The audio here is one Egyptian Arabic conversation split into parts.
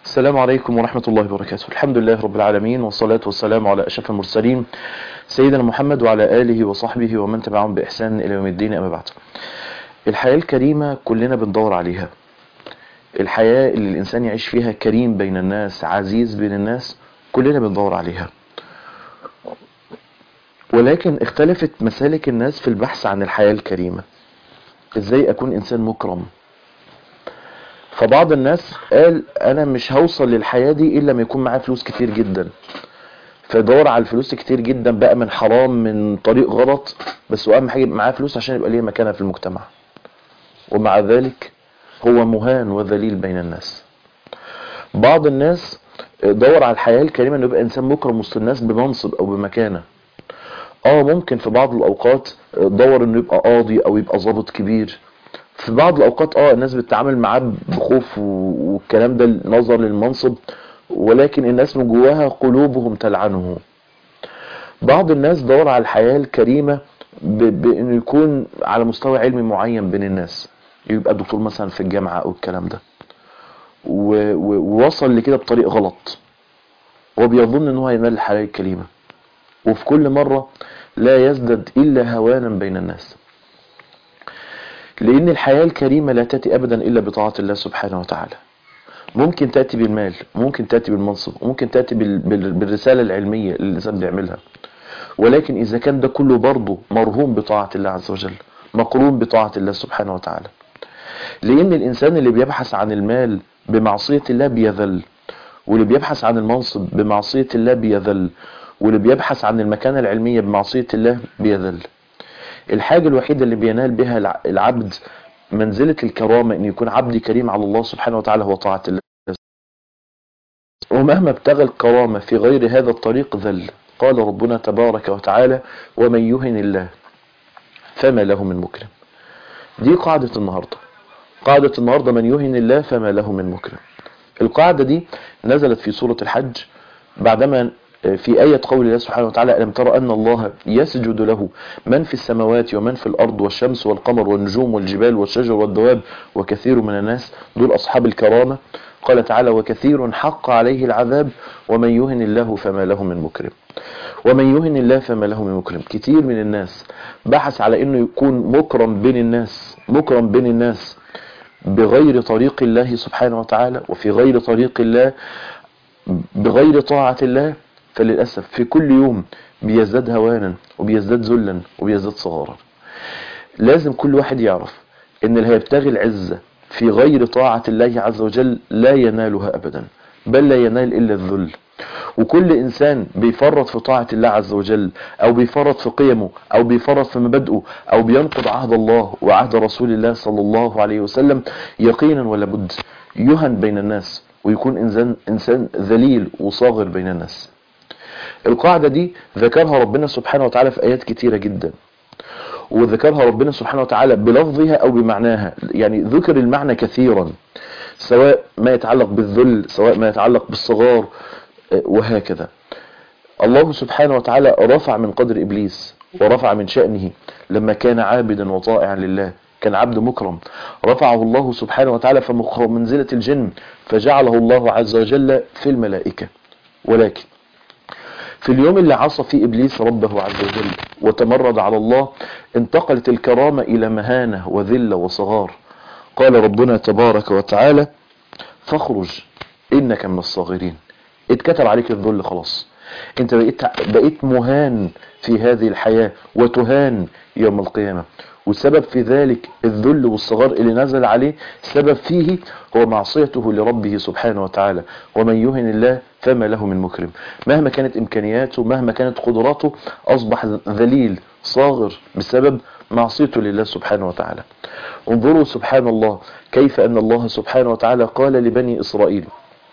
السلام عليكم ورحمة الله وبركاته الحمد لله رب العالمين والصلاة والسلام على أشرف المرسلين سيدنا محمد وعلى آله وصحبه ومن تبعهم بإحسان إلى يوم الدين أما بعد الحياة الكريمة كلنا بندور عليها الحياة اللي الإنسان يعيش فيها كريم بين الناس عزيز بين الناس كلنا بندور عليها ولكن اختلفت مسالك الناس في البحث عن الحياة الكريمة ازاي اكون انسان مكرم فبعض الناس قال انا مش هوصل للحياة دي الا ما يكون معايا فلوس كتير جدا فيدور على الفلوس كتير جدا بقى من حرام من طريق غلط بس واهم حاجة يبقى معاه فلوس عشان يبقى ليه مكانة في المجتمع ومع ذلك هو مهان وذليل بين الناس بعض الناس دور على الحياة الكريمة انه يبقى انسان مكرم وسط الناس بمنصب او بمكانة اه ممكن في بعض الاوقات دور انه يبقى قاضي او يبقى ضابط كبير في بعض الاوقات اه الناس بتتعامل معاه بخوف والكلام ده نظر للمنصب ولكن الناس من جواها قلوبهم تلعنه بعض الناس دور على الحياة الكريمة بانه يكون على مستوى علمي معين بين الناس يبقى دكتور مثلا في الجامعة او الكلام ده ووصل لكده بطريق غلط وبيظن ان هو هينال الحياة الكريمة وفي كل مرة لا يزدد إلا هوانا بين الناس لأن الحياة الكريمة لا تأتي أبدا إلا بطاعة الله سبحانه وتعالى ممكن تأتي بالمال ممكن تأتي بالمنصب ممكن تأتي بالرسالة العلمية اللي الإنسان بيعملها ولكن إذا كان ده كله برضه مرهون بطاعة الله عز وجل مقرون بطاعة الله سبحانه وتعالى لأن الإنسان اللي بيبحث عن المال بمعصية الله بيذل واللي بيبحث عن المنصب بمعصية الله بيذل واللي بيبحث عن المكانة العلمية بمعصية الله بيذل الحاجة الوحيدة اللي بينال بها العبد منزلة الكرامة ان يكون عبد كريم على الله سبحانه وتعالى هو طاعة الله ومهما ابتغى الكرامة في غير هذا الطريق ذل قال ربنا تبارك وتعالى ومن يهن الله فما له من مكرم دي قاعدة النهاردة قاعدة النهاردة من يهن الله فما له من مكرم القاعدة دي نزلت في سورة الحج بعدما في آية قول الله سبحانه وتعالى ألم ترى أن الله يسجد له من في السماوات ومن في الأرض والشمس والقمر والنجوم والجبال والشجر والدواب وكثير من الناس دول أصحاب الكرامة قال تعالى وكثير حق عليه العذاب ومن يهن الله فما له من مكرم ومن يهن الله فما له من مكرم كتير من الناس بحث على أنه يكون مكرم بين الناس مكرم بين الناس بغير طريق الله سبحانه وتعالى وفي غير طريق الله بغير طاعة الله فللأسف في كل يوم بيزداد هوانا وبيزداد ذلا وبيزداد صغارا لازم كل واحد يعرف ان اللي هيبتغي العزة في غير طاعة الله عز وجل لا ينالها ابدا بل لا ينال الا الذل وكل انسان بيفرط في طاعة الله عز وجل او بيفرط في قيمه او بيفرط في مبادئه او بينقض عهد الله وعهد رسول الله صلى الله عليه وسلم يقينا ولا بد يهن بين الناس ويكون انسان انسان ذليل وصاغر بين الناس القاعدة دي ذكرها ربنا سبحانه وتعالى في آيات كتيرة جدا وذكرها ربنا سبحانه وتعالى بلفظها أو بمعناها يعني ذكر المعنى كثيرا سواء ما يتعلق بالذل سواء ما يتعلق بالصغار وهكذا الله سبحانه وتعالى رفع من قدر إبليس ورفع من شأنه لما كان عابدا وطائعا لله كان عبد مكرم رفعه الله سبحانه وتعالى فمكرم منزلة الجن فجعله الله عز وجل في الملائكة ولكن في اليوم اللي عصى فيه إبليس ربه عز وجل وتمرد على الله انتقلت الكرامة إلى مهانة وذلة وصغار قال ربنا تبارك وتعالى فاخرج إنك من الصاغرين اتكتب عليك الذل خلاص انت بقيت, بقيت مهان في هذه الحياة وتهان يوم القيامة والسبب في ذلك الذل والصغار اللي نزل عليه سبب فيه هو معصيته لربه سبحانه وتعالى ومن يهن الله فما له من مكرم مهما كانت إمكانياته مهما كانت قدراته أصبح ذليل صاغر بسبب معصيته لله سبحانه وتعالى انظروا سبحان الله كيف أن الله سبحانه وتعالى قال لبني إسرائيل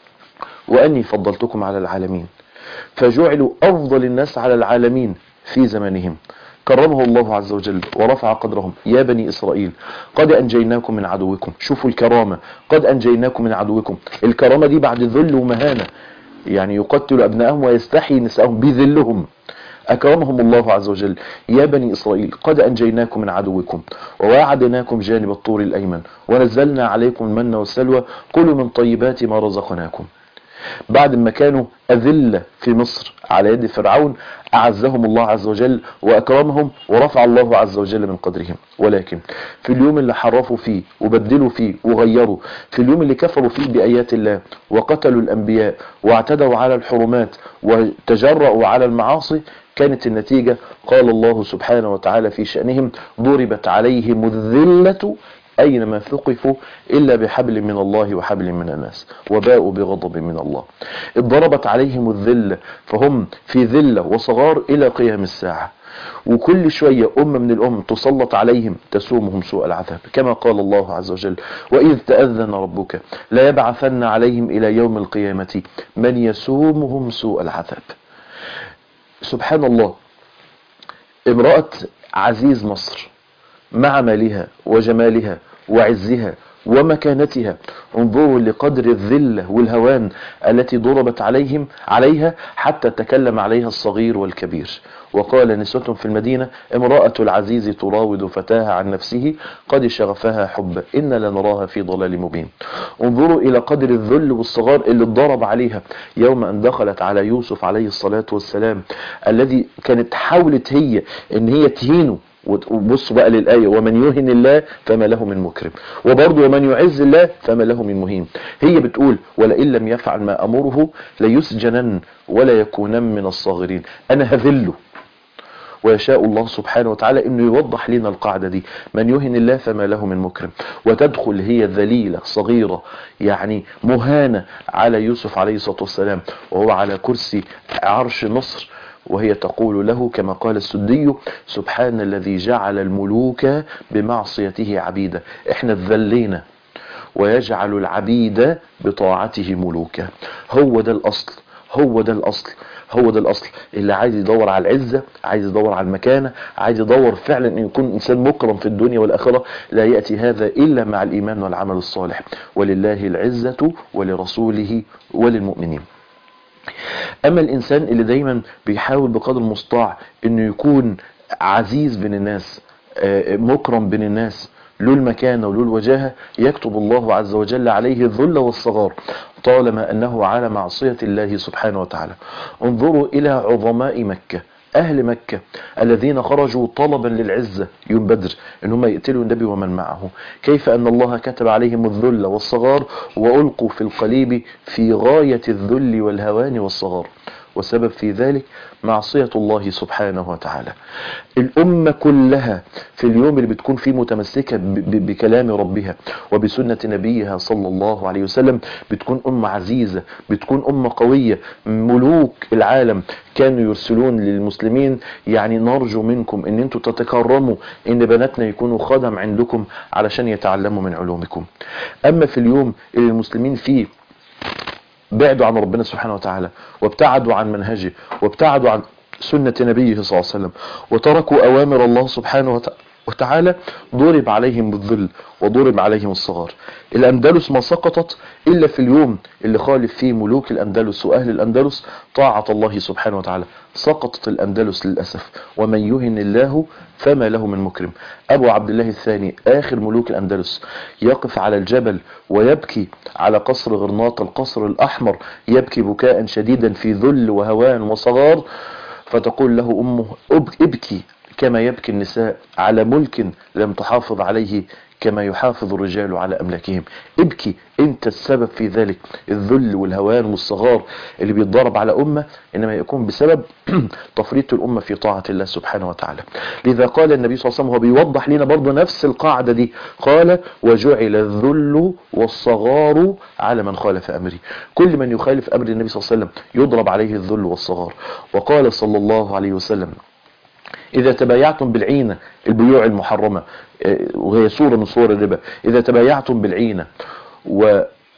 وأني فضلتكم على العالمين فجعلوا أفضل الناس على العالمين في زمانهم كرمه الله عز وجل ورفع قدرهم يا بني إسرائيل قد أنجيناكم من عدوكم شوفوا الكرامة قد أنجيناكم من عدوكم الكرامة دي بعد ذل ومهانة يعني يقتل أبنائهم ويستحيي نساءهم بذلهم أكرمهم الله عز وجل يا بني إسرائيل قد أنجيناكم من عدوكم وواعدناكم جانب الطور الأيمن ونزلنا عليكم المن والسلوى كلوا من طيبات ما رزقناكم بعد ما كانوا أذلة في مصر على يد فرعون أعزهم الله عز وجل وأكرمهم ورفع الله عز وجل من قدرهم ولكن في اليوم اللي حرفوا فيه وبدلوا فيه وغيروا في اليوم اللي كفروا فيه بآيات الله وقتلوا الأنبياء واعتدوا على الحرمات وتجرأوا على المعاصي كانت النتيجة قال الله سبحانه وتعالى في شأنهم ضربت عليهم الذلة أينما ثقفوا إلا بحبل من الله وحبل من الناس وباءوا بغضب من الله اتضربت عليهم الذلة فهم في ذلة وصغار إلى قيام الساعة وكل شوية أمة من الأم تسلط عليهم تسومهم سوء العذاب كما قال الله عز وجل وإذ تأذن ربك لا يبعثن عليهم إلى يوم القيامة من يسومهم سوء العذاب سبحان الله امرأة عزيز مصر مع مالها وجمالها وعزها ومكانتها انظروا لقدر الذلة والهوان التي ضربت عليهم عليها حتى تكلم عليها الصغير والكبير وقال نسوة في المدينة امرأة العزيز تراود فتاها عن نفسه قد شغفها حبا إن لنراها في ضلال مبين انظروا إلى قدر الذل والصغار اللي اتضرب عليها يوم أن دخلت على يوسف عليه الصلاة والسلام الذي كانت حاولت هي ان هي تهينه وبصوا بقى للآية ومن يهن الله فما له من مكرم وبرضه ومن يعز الله فما له من مهين هي بتقول ولئن لم يفعل ما أمره ليسجنن ولا يكونن من الصاغرين أنا هذله ويشاء الله سبحانه وتعالى انه يوضح لنا القاعدة دي من يهن الله فما له من مكرم وتدخل هي ذليلة صغيرة يعني مهانة على يوسف عليه الصلاة والسلام وهو على كرسي عرش مصر وهي تقول له كما قال السدي سبحان الذي جعل الملوك بمعصيته عبيدا احنا ذلينا ويجعل العبيد بطاعته ملوكا هو ده الاصل هو ده الاصل هو ده الاصل اللي عايز يدور على العزة عايز يدور على المكانة عايز يدور فعلا ان يكون انسان مكرم في الدنيا والاخرة لا يأتي هذا الا مع الايمان والعمل الصالح ولله العزة ولرسوله وللمؤمنين اما الانسان اللي دايما بيحاول بقدر المستطاع انه يكون عزيز بين الناس مكرم بين الناس له المكانة وله الوجاهة يكتب الله عز وجل عليه الذل والصغار طالما أنه على معصية الله سبحانه وتعالى انظروا إلى عظماء مكة أهل مكة الذين خرجوا طلبا للعزة يوم بدر إن هم يقتلوا النبي ومن معه كيف أن الله كتب عليهم الذل والصغار وألقوا في القليب في غاية الذل والهوان والصغار وسبب في ذلك معصية الله سبحانه وتعالى الأمة كلها في اليوم اللي بتكون فيه متمسكة بكلام ربها وبسنة نبيها صلى الله عليه وسلم بتكون أمة عزيزة بتكون أمة قوية ملوك العالم كانوا يرسلون للمسلمين يعني نرجو منكم ان انتوا تتكرموا ان بناتنا يكونوا خدم عندكم علشان يتعلموا من علومكم اما في اليوم اللي المسلمين فيه بعدوا عن ربنا سبحانه وتعالى وابتعدوا عن منهجه وابتعدوا عن سنة نبيه صلى الله عليه وسلم وتركوا أوامر الله سبحانه وتعالى ضرب عليهم الذل وضرب عليهم الصغار الأندلس ما سقطت إلا في اليوم اللي خالف فيه ملوك الأندلس وأهل الأندلس طاعة الله سبحانه وتعالى سقطت الأندلس للأسف ومن يهن الله فما له من مكرم أبو عبد الله الثاني آخر ملوك الأندلس يقف على الجبل ويبكي على قصر غرناطة القصر الأحمر يبكي بكاء شديدا في ذل وهوان وصغار فتقول له أمه ابكي كما يبكي النساء على ملك لم تحافظ عليه كما يحافظ الرجال على أملاكهم ابكي انت السبب في ذلك الذل والهوان والصغار اللي بيتضرب على أمة إنما يكون بسبب تفريط الأمة في طاعة الله سبحانه وتعالى لذا قال النبي صلى الله عليه وسلم هو بيوضح لنا برضه نفس القاعدة دي قال وجعل الذل والصغار على من خالف أمري كل من يخالف أمر النبي صلى الله عليه وسلم يضرب عليه الذل والصغار وقال صلى الله عليه وسلم إذا تبايعتم بالعينة البيوع المحرمة وهي صورة من صور الربا إذا تبايعتم بالعينة و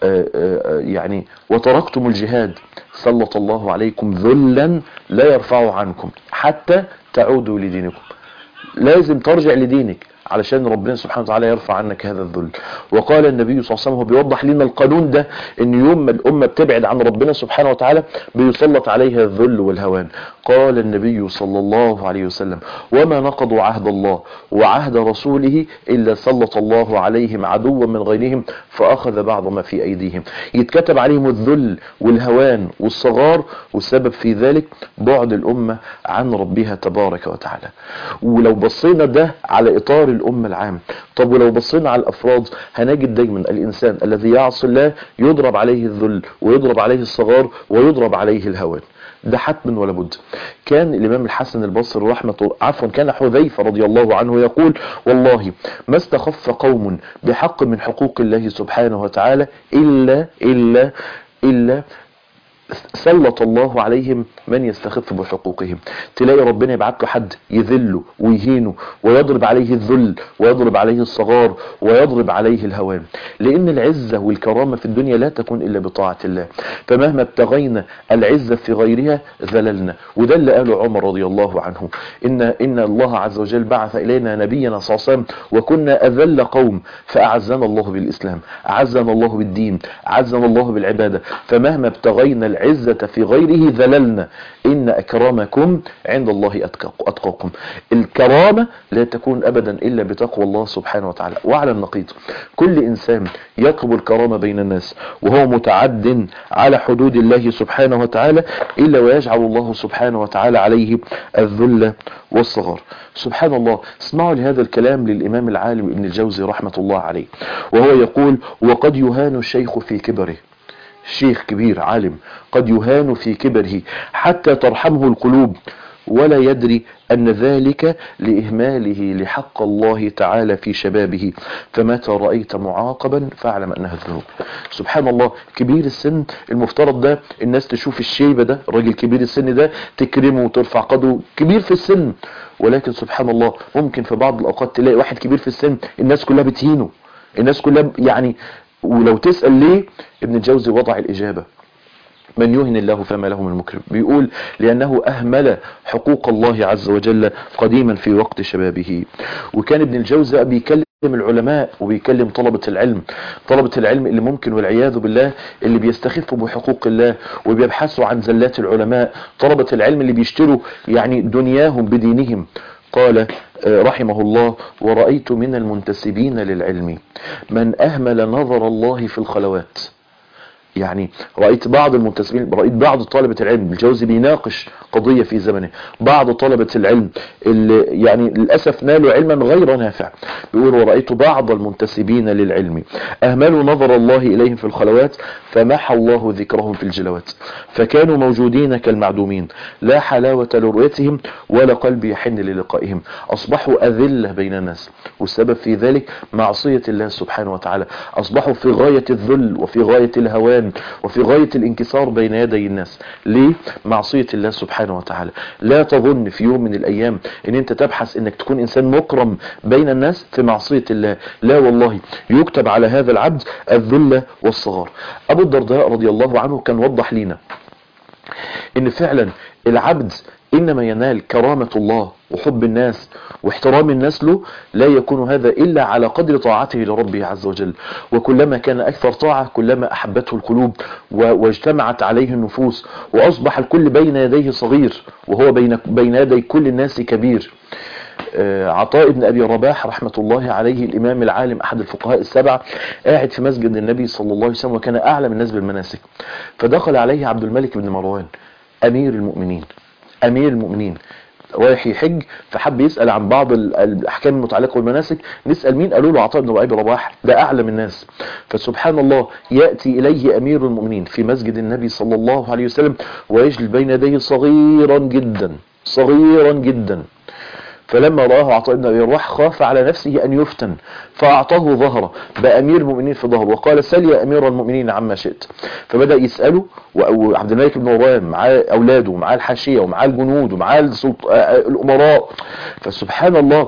يعني وتركتم الجهاد سلط الله عليكم ذلا لا يرفعه عنكم حتى تعودوا لدينكم لازم ترجع لدينك علشان ربنا سبحانه وتعالى يرفع عنك هذا الذل وقال النبي صلى الله عليه وسلم هو بيوضح لنا القانون ده ان يوم ما الامه بتبعد عن ربنا سبحانه وتعالى بيسلط عليها الذل والهوان قال النبي صلى الله عليه وسلم وما نقضوا عهد الله وعهد رسوله إلا سلط الله عليهم عدوا من غيرهم فأخذ بعض ما في أيديهم يتكتب عليهم الذل والهوان والصغار والسبب في ذلك بعد الأمة عن ربها تبارك وتعالى ولو بصينا ده على إطار الأمة العام طب ولو بصينا على الأفراد هنجد دايما الإنسان الذي يعصي الله يضرب عليه الذل ويضرب عليه الصغار ويضرب عليه الهوان ده حتما ولا بد كان الإمام الحسن البصري رحمة الله عفوا كان حذيفة رضي الله عنه يقول والله ما استخف قوم بحق من حقوق الله سبحانه وتعالى إلا إلا إلا سلط الله عليهم من يستخف بحقوقهم تلاقي ربنا يبعت له حد يذله ويهينه ويضرب عليه الذل ويضرب عليه الصغار ويضرب عليه الهوان لأن العزة والكرامة في الدنيا لا تكون إلا بطاعة الله فمهما ابتغينا العزة في غيرها ذللنا وده اللي قاله عمر رضي الله عنه إن, إن الله عز وجل بعث إلينا نبينا صلى الله عليه وسلم وكنا أذل قوم فأعزنا الله بالإسلام أعزنا الله بالدين أعزنا الله بالعبادة فمهما ابتغينا العزة في غيره ذللنا إن أكرمكم عند الله أتقاكم الكرامة لا تكون أبدا إلا بتقوى الله سبحانه وتعالى وعلى النقيض كل إنسان يطلب الكرامة بين الناس وهو متعد على حدود الله سبحانه وتعالى إلا ويجعل الله سبحانه وتعالى عليه الذل والصغر سبحان الله اسمعوا لهذا الكلام للإمام العالم ابن الجوزي رحمة الله عليه وهو يقول وقد يهان الشيخ في كبره شيخ كبير عالم قد يهان في كبره حتى ترحمه القلوب ولا يدري أن ذلك لإهماله لحق الله تعالى في شبابه فمتى رأيت معاقبا فاعلم أنها الذنوب سبحان الله كبير السن المفترض ده الناس تشوف الشيبة ده الراجل كبير السن ده تكرمه وترفع قدره كبير في السن ولكن سبحان الله ممكن في بعض الأوقات تلاقي واحد كبير في السن الناس كلها بتهينه الناس كلها يعني ولو تسأل ليه ابن الجوزي وضع الإجابة من يهن الله فما له من مكرم بيقول لأنه أهمل حقوق الله عز وجل قديما في وقت شبابه وكان ابن الجوزي بيكلم العلماء وبيكلم طلبة العلم طلبة العلم اللي ممكن والعياذ بالله اللي بيستخفوا بحقوق الله وبيبحثوا عن زلات العلماء طلبة العلم اللي بيشتروا يعني دنياهم بدينهم قال رحمه الله ورأيت من المنتسبين للعلم من أهمل نظر الله في الخلوات يعني رأيت بعض المنتسبين رأيت بعض طلبة العلم الجوزي بيناقش قضية في زمنه بعض طلبة العلم اللي يعني للأسف نالوا علما غير نافع بيقول ورأيت بعض المنتسبين للعلم أهملوا نظر الله إليهم في الخلوات فمحى الله ذكرهم في الجلوات فكانوا موجودين كالمعدومين لا حلاوة لرؤيتهم ولا قلب يحن للقائهم أصبحوا أذلة بين الناس والسبب في ذلك معصية الله سبحانه وتعالى أصبحوا في غاية الذل وفي غاية الهوان وفي غاية الانكسار بين يدي الناس ليه؟ معصية الله سبحانه وتعالى لا تظن في يوم من الأيام ان انت تبحث انك تكون انسان مكرم بين الناس في معصية الله لا والله يكتب على هذا العبد الذلة والصغار ابو الدرداء رضي الله عنه كان وضح لنا ان فعلا العبد انما ينال كرامة الله وحب الناس واحترام الناس له لا يكون هذا إلا على قدر طاعته لربه عز وجل وكلما كان أكثر طاعة كلما أحبته القلوب واجتمعت عليه النفوس وأصبح الكل بين يديه صغير وهو بين, بين يدي كل الناس كبير عطاء بن أبي رباح رحمة الله عليه الإمام العالم أحد الفقهاء السبع قاعد في مسجد النبي صلى الله عليه وسلم وكان أعلم الناس بالمناسك فدخل عليه عبد الملك بن مروان أمير المؤمنين أمير المؤمنين رايح يحج فحب يسأل عن بعض الأحكام المتعلقة بالمناسك نسأل مين قالوا له عطاء بن أبي رباح ده أعلم الناس فسبحان الله يأتي إليه أمير المؤمنين في مسجد النبي صلى الله عليه وسلم ويجلس بين يديه صغيرا جدا صغيرا جدا فلما رآه عطاء بن أبي رباح خاف على نفسه أن يفتن فأعطاه ظهره بأمير المؤمنين في ظهره وقال سل يا أمير المؤمنين عما شئت فبدأ يسأله وعبد الملك بن مروان معاه أولاده ومعاه الحاشية ومعاه الجنود ومعاه الأمراء فسبحان الله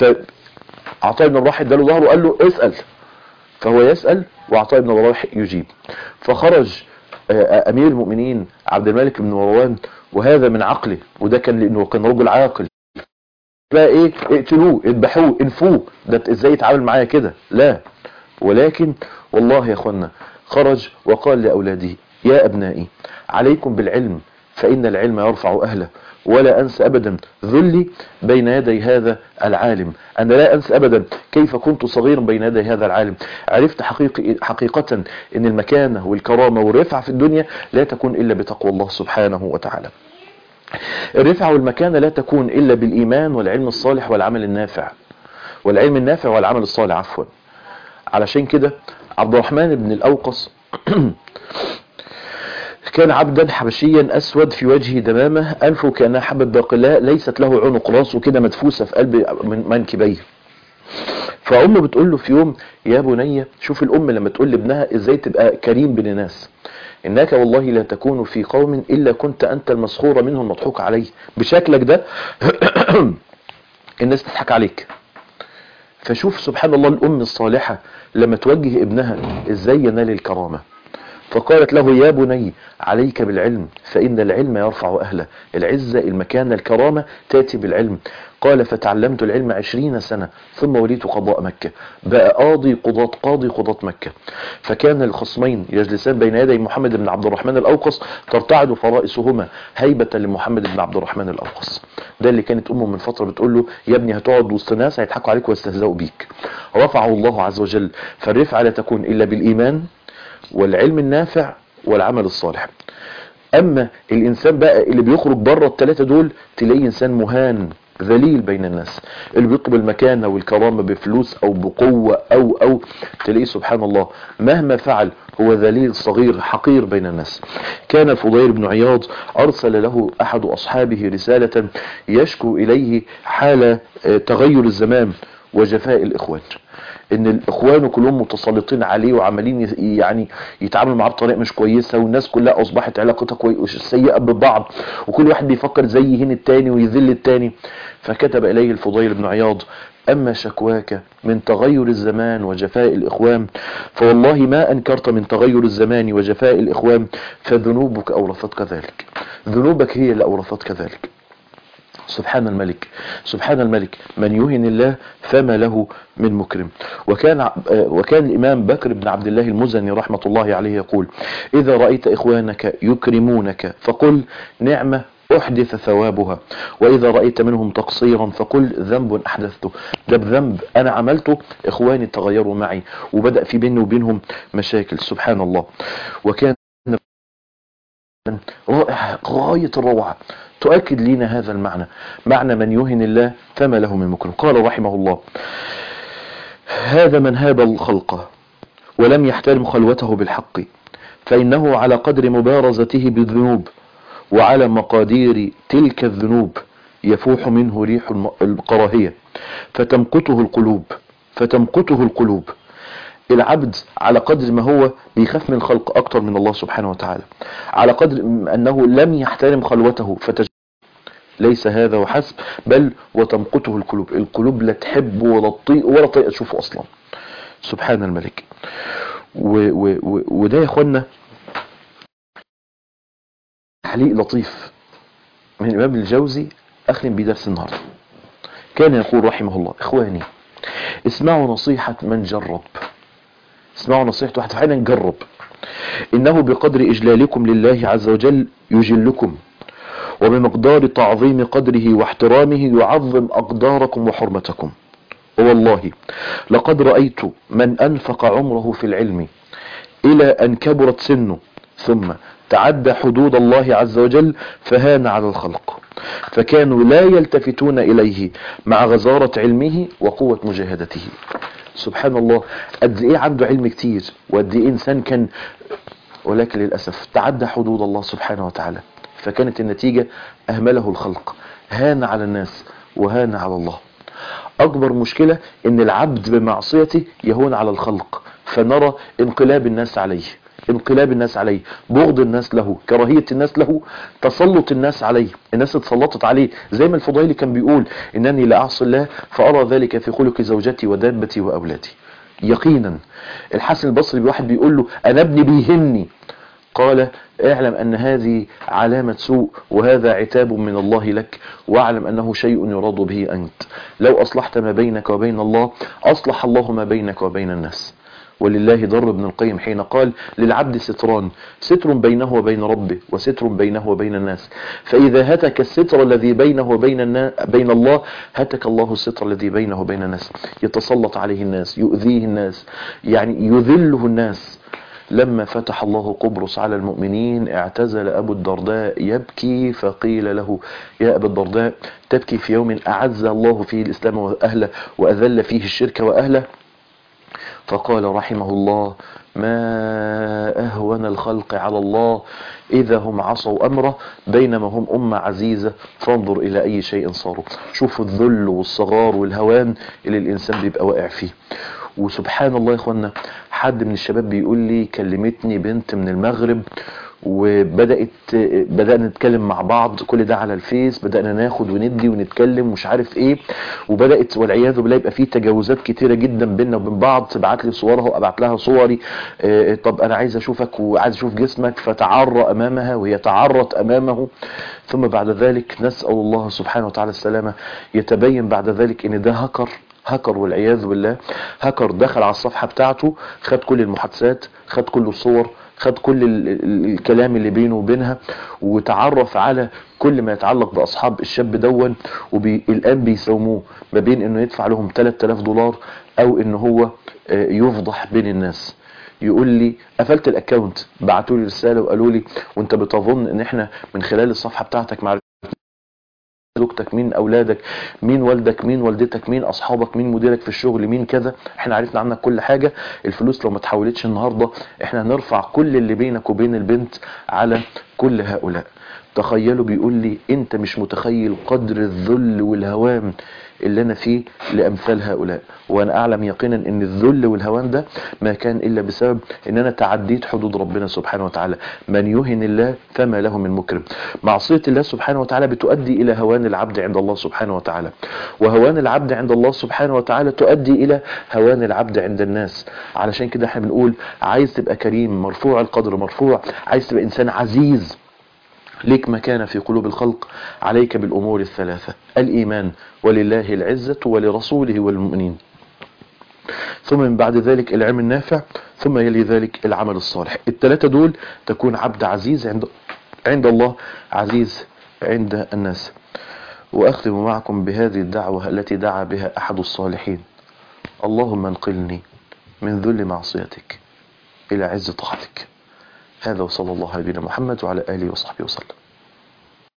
فعطاء بن رباح اداله ظهره وقال له اسأل فهو يسأل وعطاء بن رباح يجيب فخرج أمير المؤمنين عبد الملك بن مروان وهذا من عقله وده كان لأنه كان رجل عاقل بقى ايه اقتلوه اذبحوه انفوه ده ازاي يتعامل معايا كده لا ولكن والله يا اخوانا خرج وقال لاولاده يا ابنائي عليكم بالعلم فإن العلم يرفع أهله ولا أنسى أبدا ذلي بين يدي هذا العالم أنا لا أنسى أبدا كيف كنت صغيرا بين يدي هذا العالم عرفت حقيقي حقيقة أن المكانة والكرامة والرفعة في الدنيا لا تكون إلا بتقوى الله سبحانه وتعالى الرفعة والمكانة لا تكون إلا بالإيمان والعلم الصالح والعمل النافع والعلم النافع والعمل الصالح عفوا علشان كده عبد الرحمن بن الأوقص كان عبدا حبشيا أسود في وجهه دمامة أنفه كأنها حبة باقلاء ليست له عنق راسه كده مدفوسة في قلب من منكبيه فأمه بتقول له في يوم يا بني شوف الأم لما تقول لابنها إزاي تبقى كريم بين الناس إنك والله لا تكون في قوم إلا كنت أنت المسخور منهم المضحوك عليه بشكلك ده الناس تضحك عليك فشوف سبحان الله الأم الصالحة لما توجه ابنها إزاي ينال الكرامة فقالت له يا بني عليك بالعلم فإن العلم يرفع أهله العزة المكانة الكرامة تأتي بالعلم قال فتعلمت العلم عشرين سنة ثم وليت قضاء مكة بقى قاضي قضاة قاضي قضاة مكة فكان الخصمين يجلسان بين يدي محمد بن عبد الرحمن الأوقص ترتعد فرائسهما هيبة لمحمد بن عبد الرحمن الأوقص ده اللي كانت أمه من فترة بتقول له يا ابني هتقعد وسط ناس هيضحكوا عليك ويستهزئوا بيك رفعه الله عز وجل فالرفعة لا تكون إلا بالإيمان والعلم النافع والعمل الصالح اما الانسان بقى اللي بيخرج بره الثلاثه دول تلاقيه انسان مهان ذليل بين الناس اللي بيطلب المكانة والكرامة بفلوس او بقوة او او تلاقيه سبحان الله مهما فعل هو ذليل صغير حقير بين الناس كان الفضيل بن عياض ارسل له احد اصحابه رسالة يشكو اليه حال تغير الزمان وجفاء الاخوان ان الاخوان كلهم متسلطين عليه وعمالين يعني يتعاملوا معاه بطريقه مش كويسه والناس كلها اصبحت علاقتها كويسه سيئه ببعض وكل واحد بيفكر زي يهين التاني ويذل التاني فكتب اليه الفضيل بن عياض أما شكواك من تغير الزمان وجفاء الإخوان فوالله ما أنكرت من تغير الزمان وجفاء الإخوان فذنوبك أورثتك ذلك ذنوبك هي اللي أورثتك ذلك سبحان الملك سبحان الملك من يهن الله فما له من مكرم وكان وكان الإمام بكر بن عبد الله المزني رحمة الله عليه يقول إذا رأيت إخوانك يكرمونك فقل نعمة أحدث ثوابها وإذا رأيت منهم تقصيرا فقل ذنب أحدثته ده بذنب أنا عملته إخواني تغيروا معي وبدأ في بيني وبينهم مشاكل سبحان الله وكان رائع غاية الروعة تؤكد لنا هذا المعنى معنى من يهن الله فما له من مكرم قال رحمه الله هذا من هاب الخلق ولم يحترم خلوته بالحق فإنه على قدر مبارزته بالذنوب وعلى مقادير تلك الذنوب يفوح منه ريح الكراهية فتمقته القلوب فتمقته القلوب العبد على قدر ما هو بيخاف من الخلق أكتر من الله سبحانه وتعالى على قدر أنه لم يحترم خلوته فتج ليس هذا وحسب بل وتمقته القلوب القلوب لا تحب ولا تطيق ولا طيق تشوفه أصلا سبحان الملك و و و وده يا اخوانا تحليق لطيف من الإمام الجوزي أختم بدرس النهاردة كان يقول رحمه الله إخواني اسمعوا نصيحة من جرب اسمعوا نصيحة واحد فعلا نجرب إنه بقدر إجلالكم لله عز وجل يجلكم وبمقدار تعظيم قدره واحترامه يعظم أقداركم وحرمتكم والله لقد رأيت من أنفق عمره في العلم إلى أن كبرت سنه ثم تعدى حدود الله عز وجل فهان على الخلق فكانوا لا يلتفتون إليه مع غزارة علمه وقوة مجاهدته سبحان الله قد ايه عنده علم كتير وقد ايه انسان كان ولكن للأسف تعدى حدود الله سبحانه وتعالى فكانت النتيجة أهمله الخلق هان على الناس وهان على الله أكبر مشكلة إن العبد بمعصيته يهون على الخلق فنرى انقلاب الناس عليه انقلاب الناس عليه بغض الناس له كراهية الناس له تسلط الناس عليه الناس اتسلطت عليه زي ما الفضيلي كان بيقول إنني لا أعصي الله فأرى ذلك في خلق زوجتي ودابتي وأولادي يقينا الحسن البصري بواحد بيقول له أنا ابني بيهني قال اعلم أن هذه علامة سوء وهذا عتاب من الله لك واعلم أنه شيء يراد به أنت لو أصلحت ما بينك وبين الله أصلح الله ما بينك وبين الناس ولله ضر ابن القيم حين قال للعبد ستران ستر بينه وبين ربه وستر بينه وبين الناس فإذا هتك الستر الذي بينه وبين النا... بين الله هتك الله الستر الذي بينه وبين الناس يتسلط عليه الناس يؤذيه الناس يعني يذله الناس لما فتح الله قبرص على المؤمنين اعتزل أبو الدرداء يبكي فقيل له يا أبا الدرداء تبكي في يوم أعز الله فيه الإسلام وأهله وأذل فيه الشرك وأهله فقال رحمه الله ما أهون الخلق على الله إذا هم عصوا أمره بينما هم أمة عزيزة فانظر إلى أي شيء صاروا شوفوا الذل والصغار والهوان اللي الإنسان بيبقى واقع فيه وسبحان الله يا اخوانا حد من الشباب بيقول لي كلمتني بنت من المغرب وبدات بدانا نتكلم مع بعض كل ده على الفيس بدانا ناخد وندي ونتكلم مش عارف ايه وبدات والعياذ بالله يبقى في تجاوزات كتيره جدا بيننا وبين بعض تبعت لي صورها وابعت لها صوري آه، طب انا عايز اشوفك وعايز اشوف جسمك فتعرى امامها وهي تعرت امامه ثم بعد ذلك نسال الله سبحانه وتعالى السلامه يتبين بعد ذلك ان ده هكر هكر والعياذ بالله هكر دخل على الصفحة بتاعته خد كل المحادثات خد كل الصور خد كل ال- ال- الكلام اللي بينه وبينها وتعرف على كل ما يتعلق بأصحاب الشاب دون والآن بيساوموه ما بين انه يدفع لهم 3000 دولار او ان هو آه، يفضح بين الناس يقول لي قفلت الاكونت بعتوا لي رساله وقالوا لي وانت بتظن ان احنا من خلال الصفحه بتاعتك مع زوجتك مين اولادك مين والدك مين والدتك مين اصحابك مين مديرك في الشغل مين كذا احنا عرفنا عنك كل حاجة الفلوس لو ما تحولتش النهاردة احنا هنرفع كل اللي بينك وبين البنت على كل هؤلاء تخيلوا بيقول لي انت مش متخيل قدر الذل والهوان اللي انا فيه لامثال هؤلاء وانا اعلم يقينا ان الذل والهوان ده ما كان الا بسبب ان انا تعديت حدود ربنا سبحانه وتعالى من يهن الله فما له من مكرم معصية الله سبحانه وتعالى بتؤدي الى هوان العبد عند الله سبحانه وتعالى وهوان العبد عند الله سبحانه وتعالى تؤدي الى هوان العبد عند الناس علشان كده احنا بنقول عايز تبقى كريم مرفوع القدر مرفوع عايز تبقى انسان عزيز ليك مكانة في قلوب الخلق عليك بالأمور الثلاثة الإيمان ولله العزة ولرسوله والمؤمنين ثم من بعد ذلك العلم النافع ثم يلي ذلك العمل الصالح الثلاثة دول تكون عبد عزيز عند عند الله عزيز عند الناس وأختم معكم بهذه الدعوة التي دعا بها أحد الصالحين اللهم انقلني من ذل معصيتك إلى عز طاعتك هذا وصلى الله على نبينا محمد وعلى آله وصحبه وسلم